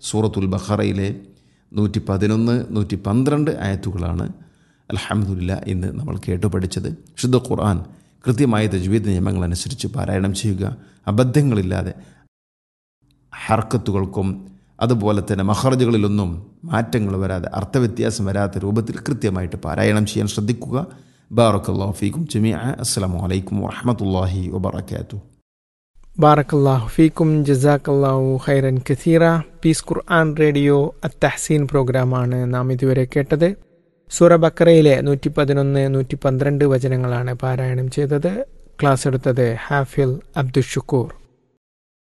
സൂറത്തുൽ ബഹറയിലെ നൂറ്റി പതിനൊന്ന് നൂറ്റി പന്ത്രണ്ട് ആയത്തുകളാണ് അലഹമുല്ല ഇന്ന് നമ്മൾ കേട്ടു പഠിച്ചത് ശുദ്ധ ഖുർആൻ കൃത്യമായ തജ്വീദ് നിയമങ്ങളനുസരിച്ച് പാരായണം ചെയ്യുക അബദ്ധങ്ങളില്ലാതെ ഹർക്കത്തുകൾക്കും അതുപോലെ തന്നെ മഹറജുകളിലൊന്നും മാറ്റങ്ങൾ വരാതെ അർത്ഥവ്യത്യാസം വരാത്ത രൂപത്തിൽ കൃത്യമായിട്ട് പാരായണം ചെയ്യാൻ ശ്രദ്ധിക്കുക ബാറക്കല്ലാഹു ഫീക്കും ജമീഅ അസ്സലാമു അലൈക്കും വറഹമത്തല്ലാഹി വബറകാതുഹു ബാറക്കല്ലാഹു ഫീക്കും ജസാക്കല്ലാഹു ഖൈറൻ കസീറ പീസ് ഖുർആൻ റേഡിയോ അത്തഹസീൻ പ്രോഗ്രാമാണ് നാം ഇതുവരെ കേട്ടത് സൂറ ബക്കറയിലെ നൂറ്റി പതിനൊന്ന് നൂറ്റി പന്ത്രണ്ട് വചനങ്ങളാണ് പാരായണം ചെയ്തത് ക്ലാസ് എടുത്തത് ഹാഫിൽ അബ്ദുഷുക്കൂർ